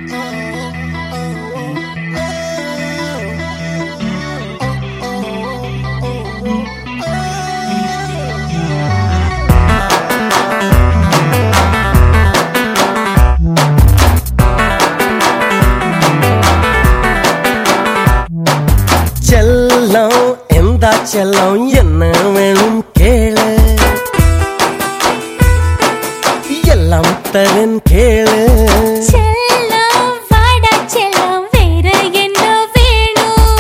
செல்லம் எந்த செல்லம் என்ன வேணும் கேளு எல்லாம் தரன் கேளு செல்லம் வாடா செல்லம் வேற என்ன வேணும்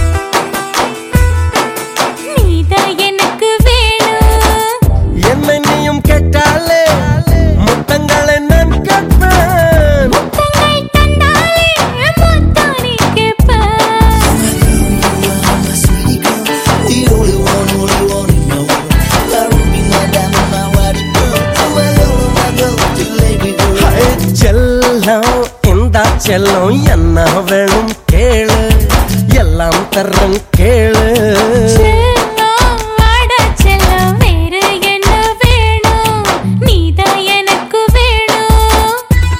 நீதான் எனக்கு வேணும் என்ன நீயும் கேட்டாலே முத்தங்களை நான் கேட்பேன் முத்தங்கள் தந்தாலே முத்தானே கேட்பேன் The only one, only one in the world. Love me, my diamond, my white girl. My love, my girl, the lady girl. Hi, செல்லம் எந்த செல்லம் என்ன வேணும் கேளு எல்லாம் தரன் கேளு செல்லம் வாடா செல்லம் வேற என்ன வேணும் நீதான் எனக்கு வேணும்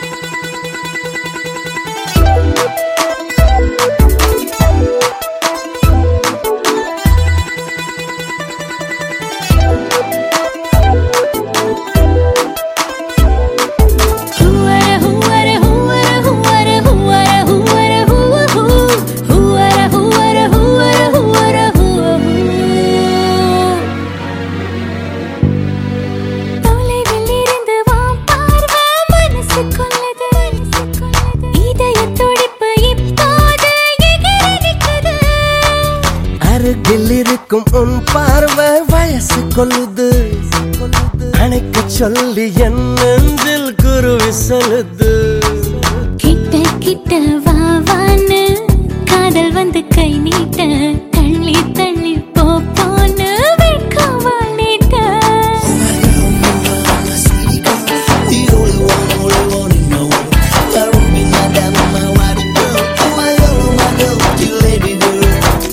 ஹூவர ஹூவர ஹூவர ஹூவர ஹூவர ஹூவர ஹூவ ஹூ ஹூவர ஹூவர ஹூவர ஹூவர ஹூவ ஹூ தொலைவில் இருந்து வா பார்வை மனசு கொள்ளது இதய துடிப்பு இப்போது எகிரிக்குது அருகில் இருக்கும் உன் பார்வை வயசு கொள்ளுது அணைக்க சொல்லி என் நெஞ்சில் குருவி சொல்லுது கிட்ட கிட்ட வா வான்னு காதல் வந்து கை நீட்ட தள்ளி தள்ளி போ போன்னு வெட்கவாள் நீட்ட My sweetie girl. The only one, only one in the world. Love me, my diamond, my white girl. My love, my girl, the lady girl.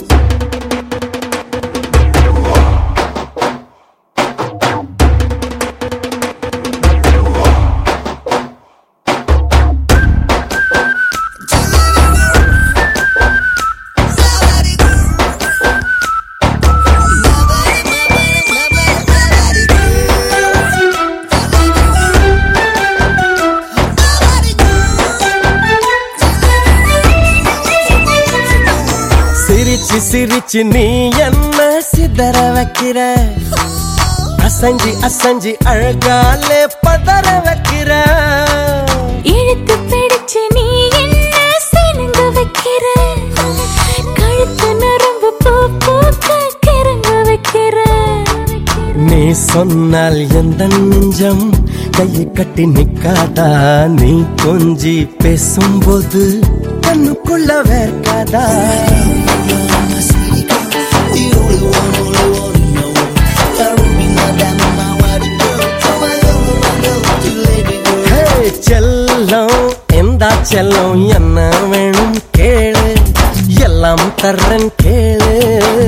சிரிச்சு சிரிச்சு நீ என்ன சிதற வைக்கிற அசஞ்சி அசஞ்சி அழகாலே பதற வைக்கிற இழுத்து பிடிச்சு நீ என்ன சினுங்க வைக்கிற கழுத்து நரம்பு பூ பூக்க கிறங்க வைக்கிற நீ சொன்னால் எந்த நெஞ்சம் கையை கட்டி நிக்காதா நீ கொஞ்சி பேசும்போது கண்ணுக்குள்ள வேர்க்காதா My sweetie girl. The only one, only one in the world. Love me, my diamond, my white girl. My love, my girl, the lady girl. ஹே, செல்லம் எந்த செல்லம் என்ன வேணும் கேளு எல்லாம் தர்றேன் கேளு